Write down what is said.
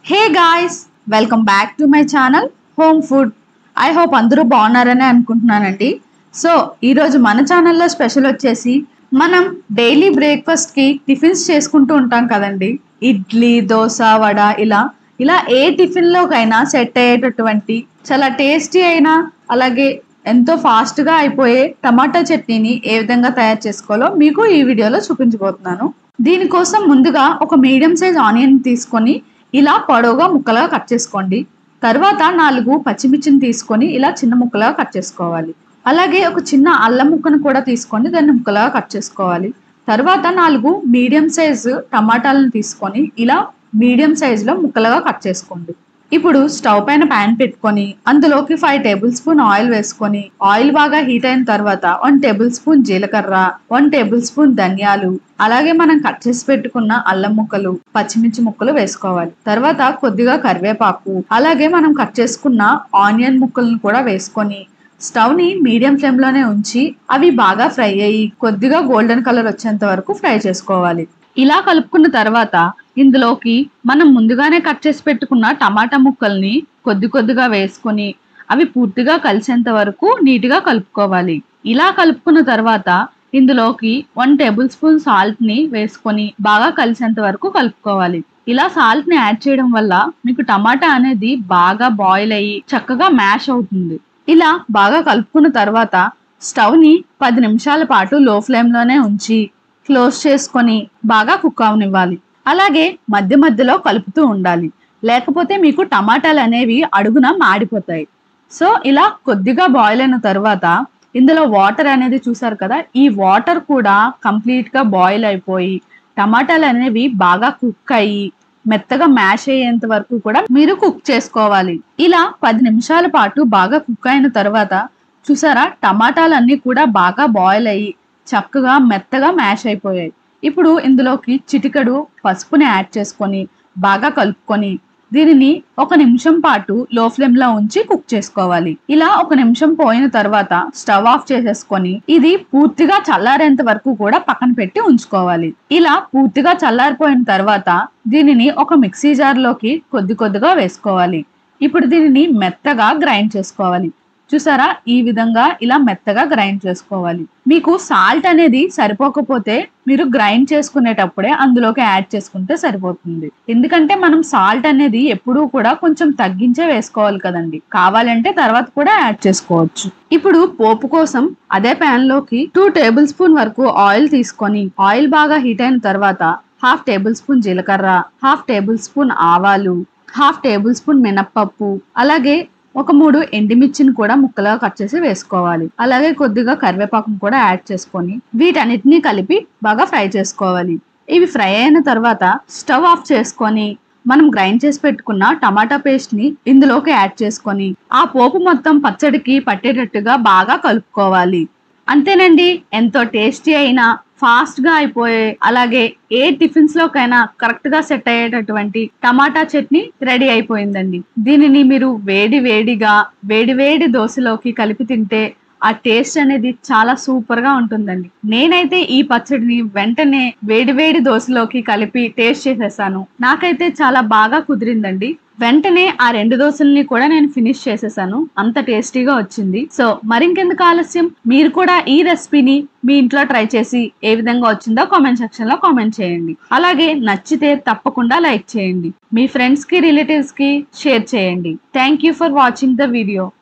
hey guys welcome back to my channel home food I hope అందరూ బాగున్నారని అనుకుంటున్నానండి so ఈరోజు మన ఛానల్లో స్పెషల్ వచ్చేసి మనం డైలీ బ్రేక్ఫాస్ట్కి టిఫిన్స్ చేసుకుంటూ ఉంటాం కదండి ఇడ్లీ దోశ వడ ఇలా ఇలా ఏ టిఫిన్లోకైనా సెట్ అయ్యేటటువంటి చాలా టేస్టీ అయినా అలాగే ఎంతో ఫాస్ట్గా అయిపోయే టమాటా చట్నీని ఏ విధంగా తయారు చేసుకోవాలో మీకు ఈ వీడియోలో చూపించబోతున్నాను దీనికోసం ముందుగా ఒక మీడియం సైజ్ ఆనియన్ తీసుకొని ఇలా పొడవుగా ముక్కలుగా కట్ చేసుకోండి తర్వాత నాలుగు పచ్చిమిర్చిని తీసుకొని ఇలా చిన్న ముక్కలుగా కట్ చేసుకోవాలి అలాగే ఒక చిన్న అల్లం ముక్కను కూడా తీసుకొని దాన్ని ముక్కలుగా కట్ చేసుకోవాలి తర్వాత నాలుగు మీడియం సైజు టమాటాలను తీసుకొని ఇలా మీడియం సైజులో ముక్కలుగా కట్ చేసుకోండి ఇప్పుడు స్టవ్ పైన ప్యాన్ పెట్టుకొని అందులోకి ఫైవ్ టేబుల్ స్పూన్ ఆయిల్ వేసుకొని ఆయిల్ బాగా హీట్ అయిన తర్వాత వన్ టేబుల్ స్పూన్ జీలకర్ర వన్ టేబుల్ స్పూన్ ధనియాలు అలాగే మనం కట్ చేసి పెట్టుకున్న అల్లం ముక్కలు పచ్చిమిర్చి ముక్కలు వేసుకోవాలి తర్వాత కొద్దిగా కరివేపాకు అలాగే మనం కట్ చేసుకున్న ఆనియన్ ముక్కలను కూడా వేసుకొని స్టవ్ ని మీడియం ఫ్లేమ్ లోనే ఉంచి అవి బాగా ఫ్రై అయ్యి కొద్దిగా గోల్డెన్ కలర్ వచ్చేంత వరకు ఫ్రై చేసుకోవాలి ఇలా కలుపుకున్న తర్వాత ఇందులోకి మనం ముందుగానే కట్ చేసి పెట్టుకున్న టమాటా ముక్కల్ని కొద్ది కొద్దిగా వేసుకొని అవి పూర్తిగా కలిసేంత వరకు నీట్గా కలుపుకోవాలి ఇలా కలుపుకున్న తర్వాత ఇందులోకి వన్ టేబుల్ స్పూన్ సాల్ట్ ని వేసుకొని బాగా కలిసేంత వరకు కలుపుకోవాలి ఇలా సాల్ట్ ని యాడ్ చేయడం వల్ల మీకు టమాటా అనేది బాగా బాయిల్ అయ్యి చక్కగా మ్యాష్ అవుతుంది ఇలా బాగా కలుపుకున్న తర్వాత స్టవ్ ని పది నిమిషాల పాటు లో ఫ్లేమ్ లోనే ఉంచి క్లోజ్ చేసుకొని బాగా కుక్ అవనివ్వాలి అలాగే మధ్య మధ్యలో కలుపుతూ ఉండాలి లేకపోతే మీకు టమాటాలు అనేవి అడుగున మాడిపోతాయి సో ఇలా కొద్దిగా బాయిల్ అయిన తర్వాత ఇందులో వాటర్ అనేది చూసారు కదా ఈ వాటర్ కూడా కంప్లీట్ గా బాయిల్ అయిపోయి టమాటాలు అనేవి బాగా కుక్ అయ్యి మెత్తగా మ్యాష్ అయ్యేంత వరకు కూడా మీరు కుక్ చేసుకోవాలి ఇలా పది నిమిషాల పాటు బాగా కుక్ అయిన తర్వాత చూసారా టమాటాలన్నీ కూడా బాగా బాయిల్ అయ్యి చక్కగా మెత్తగా మ్యాష్ అయిపోయాయి ఇప్పుడు ఇందులోకి చిటికెడు పసుపుని యాడ్ చేసుకొని బాగా కలుపుకొని దీనిని ఒక నిమిషం పాటు లో ఫ్లేమ్ లో ఉంచి కుక్ చేసుకోవాలి ఇలా ఒక నిమిషం పోయిన తర్వాత స్టవ్ ఆఫ్ చేసేసుకొని ఇది పూర్తిగా చల్లారేంత వరకు కూడా పక్కన పెట్టి ఉంచుకోవాలి ఇలా పూర్తిగా చల్లారిపోయిన తర్వాత దీనిని ఒక మిక్సీ జార్ లోకి కొద్ది కొద్దిగా వేసుకోవాలి ఇప్పుడు దీనిని మెత్తగా గ్రైండ్ చేసుకోవాలి చూసారా ఈ విధంగా ఇలా మెత్తగా గ్రైండ్ చేసుకోవాలి మీకు సాల్ట్ అనేది సరిపోకపోతే మీరు గ్రైండ్ చేసుకునేటప్పుడే అందులోకి యాడ్ చేసుకుంటే సరిపోతుంది ఎందుకంటే మనం సాల్ట్ అనేది ఎప్పుడూ కూడా కొంచెం తగ్గించే వేసుకోవాలి కదండి కావాలంటే తర్వాత కూడా యాడ్ చేసుకోవచ్చు ఇప్పుడు పోపు కోసం అదే ప్యాన్ లోకి టూ టేబుల్ స్పూన్ వరకు ఆయిల్ తీసుకొని ఆయిల్ బాగా హీట్ అయిన తర్వాత హాఫ్ టేబుల్ స్పూన్ జీలకర్ర హాఫ్ టేబుల్ స్పూన్ ఆవాలు హాఫ్ టేబుల్ స్పూన్ మినప్పప్పు అలాగే ఒక మూడు ఎండిమిర్చిని కూడా ముక్కలుగా కట్ చేసి వేసుకోవాలి అలాగే కొద్దిగా కరివేపాకును కూడా యాడ్ చేసుకొని వీటన్నిటిని కలిపి బాగా ఫ్రై చేసుకోవాలి ఇవి ఫ్రై అయిన తర్వాత స్టవ్ ఆఫ్ చేసుకొని మనం గ్రైండ్ చేసి పెట్టుకున్న టమాటా పేస్ట్ ని ఇందులోకి యాడ్ చేసుకొని ఆ పోపు మొత్తం పచ్చడికి పట్టేటట్టుగా బాగా కలుపుకోవాలి అంతేనండి ఎంతో టేస్టీ అయినా ఫాస్ట్ గా అయిపోయే అలాగే ఏ టిఫిన్స్ లోకైనా కరెక్ట్ గా సెట్ అయ్యేటటువంటి టమాటా చట్నీ రెడీ అయిపోయిందండి దీనిని మీరు వేడి వేడిగా వేడి వేడి దోశలోకి కలిపి తింటే ఆ టేస్ట్ అనేది చాలా సూపర్ గా ఉంటుందండి నేనైతే ఈ పచ్చడిని వెంటనే వేడి వేడి దోశలోకి కలిపి టేస్ట్ చేసేసాను నాకైతే చాలా బాగా కుదిరిందండి వెంటనే ఆ రెండు దోశల్ని కూడా నేను ఫినిష్ చేసేసాను అంత టేస్టీగా వచ్చింది సో మరింకెందుకు ఆలస్యం మీరు కూడా ఈ రెసిపీని మీ ఇంట్లో ట్రై చేసి ఏ విధంగా వచ్చిందో కామెంట్ సెక్షన్ లో కామెంట్ చేయండి అలాగే నచ్చితే తప్పకుండా లైక్ చేయండి మీ ఫ్రెండ్స్ కి రిలేటివ్స్ కి షేర్ చేయండి thank you for watching the video